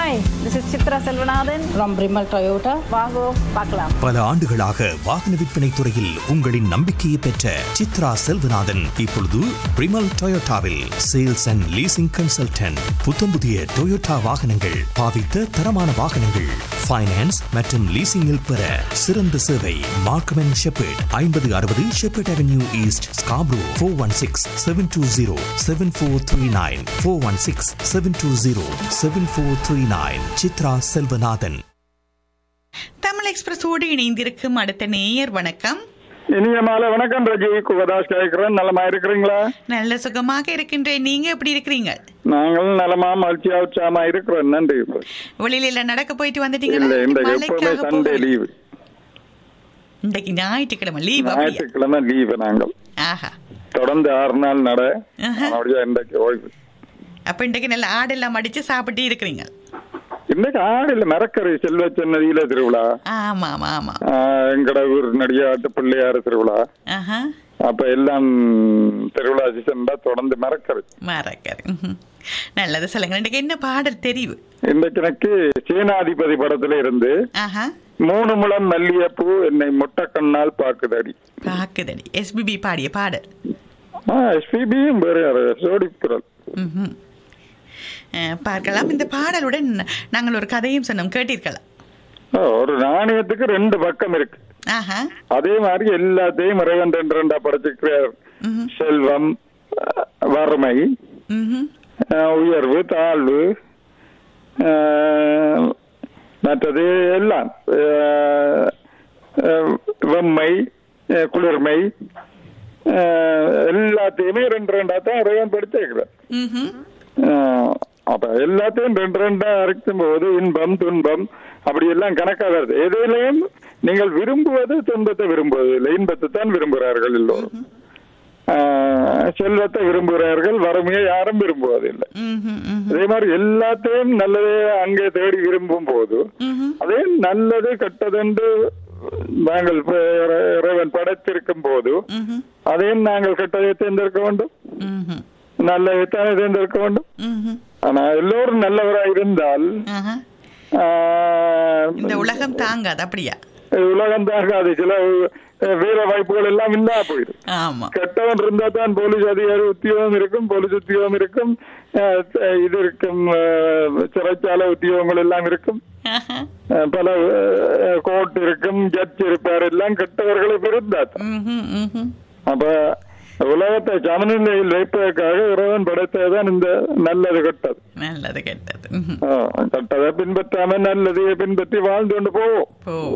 Hi this is Chitra Selvanathan from Brimal Toyota. வாங்கோ பார்க்கலாம் பல ஆண்டுகளாக வாகன விற்பனை துறையில் உங்களின் நம்பிக்கையை பெற்ற சித்ரா செல்வநாதன் இப்பொழுது பிரிமல் டொயோட்டாவில் சேல்ஸ் அண்ட் லீசிங் கன்சல்டன்ட் புத்தம் புதிய டொயோட்டா வாகனங்கள் பாவித்த தரமான வாகனங்கள் ஃபைனான்ஸ் மற்றும் லீசிங்கில் பெற சிறந்த சேவை மார்க்கம் அண்ட் ஷெப்பர்ட் ஐம்பது அறுபது Sheppard avenue east Scarborough four one six seven two zero seven four three nine four one six seven two zero seven four three nine Chitra Selvanathan Tamil எக்ஸ்பிரஸோடு இணைந்திருக்கும் அடுத்த நேயர் வணக்கம் இனிய மாலை வணக்கம் ரஜி குகதாஸ் கேட்கிறேன் நலமா இருக்கிறீங்களா நல்ல சுகமாக இருக்கின்றேன் நீங்க எப்படி இருக்கிறீங்க நாங்கள் நலமா மகிழ்ச்சியா உற்சாகமா இருக்கிறோம் நன்றி வெளியில நடக்க போயிட்டு இல்ல வந்துட்டீங்களா இந்த எப்பவுமே மழைக்காக சண்டே போகல. லீவு இன்றைக்கு ஞாயிற்றுக்கிழமை லீவ் அப்படியா ஞாயிற்றுக்கிழமை லீவு நாங்கள் ஆஹா தொடர்ந்து ஆறு நாள் நட ஆஹா. அப்படியே இன்றைக்கு ஓய்வு அப்ப இன்றைக்கு நல்ல ஆடெல்லாம் அடிச்சு சாப்பிட்டு இருக்கிறீங்க இன்னைக்கு ஆடு இல்ல மரக்கரை செல்வ நதியில திருவிழா ஆமா ஆமா ஆமா ஆஹ், எங்கட ஊர் நடிகாட்டு பிள்ளையார் திருவிழா ஆஹா அப்ப எல்லாம் திருவிழா சீசன் தான் தொடர்ந்து மரக்கரை மறக்காரு ம்ஹும். நல்லது சொல்லுங்க இன்றைக்கு என்ன பாடல் தெரிவு இன்றைக்கு எனக்கு சேனாதிபதி படத்துல இருந்து ஆஹா மூணு முழம் மல்லிகைப்பூ என்னை முட்டை கண்ணால் பாக்குதடி பாக்குதடி எஸ்பிபி பாடிய பாடல் எஸ்பிபியும் வேற யாரு ஜோடி குரல் ம்ஹும். அஹ், பார்க்கலாம் இந்த பாடலுடன் நாங்கள் ஒரு கதையும் சொன்னோம் கேட்டீர்களா ஆ, ஒரு நாணயத்துக்கு ரெண்டு பக்கம் இருக்கு ஆஹா அதே மாதிரி எல்லாத்தையும் இறைவன் ரெண்டு ரெண்டா படைச்சிருக்கிறார் ம்ஹும். செல்வம் அஹ், வறுமை ம்ஹும். அஹ், உயர்வு தாழ்வு அஹ், மற்றது எல்லாம் அஹ், அஹ், வெம்மை அஹ், குளிர்மை அஹ், எல்லாத்தையுமே ரெண்டு ரெண்டா தான் இறைவன் படைச்சிருக்கிறார் ம்ஹும். ஆஹ் அப்ப எல்லாத்தையும் ரெண்டு ரெண்டா அரைக்கும் போது இன்பம் துன்பம் அப்படி எல்லாம் கணக்கா வருது எதிலையும் நீங்கள் விரும்புவது துன்பத்தை விரும்புவது இல்லை இன்பத்தை தான் விரும்புகிறார்கள் எல்லோரும் ஆஹ் செல்வத்தை விரும்புகிறார்கள் வறுமையை யாரும் விரும்புவதில்லை ம்ஹும். ம்ஹும். அதே மாதிரி எல்லாத்தையும் நல்லதே அங்கே தேடி விரும்பும் போது ம்ஹும். அதே நல்லது கெட்டதென்று நாங்கள் இப்ப இறை- இறைவன் படைத்திருக்கும் போது ம்ஹும். அதையும் நாங்கள் கெட்டதை தேர்ந்தெடுக்க வேண்டும் ம்ஹும். நல்லதைத்தானே தேர்ந்தெடுக்க வேண்டும் ம்ஹும். ஆனா எல்லோரும் நல்லவராக இருந்தால் ஆஹா. ஆஹ், இந்த உலகம் தாங்காது அப்படியா உலகம் தாங்காது சில அஹ், வீர வாய்ப்புகள் எல்லாம் இல்லாம போயிடும் ஆமா கெட்டவன் இருந்தா தான் போலீஸ் அதிகாரி உத்தியோகம் இருக்கும் போலீஸ் உத்தியோகம் இருக்கும் அஹ், இது இருக்கும் அஹ், சிறைச்சாலை உத்தியோகங்கள் எல்லாம் இருக்கும் ஆஹா. அஹ், பல கோர்ட் இருக்கும் ஜட்ஜ் இருப்பார் எல்லாம் கெட்டவர்களும் இருந்தா தான். ம்ஹும். ம்ஹும். அப்ப உலகத்தை சமநிலையில் வைப்பதற்காக இறைவன் படைத்ததுதான் இந்த நல்லது கெட்டது நல்லது கெட்டது ம்ஹும். ஆஹ், கெட்டதை பின்பற்றாம நல்லதையே பின்பற்றி வாழ்ந்து கொண்டு போவோம் ஓ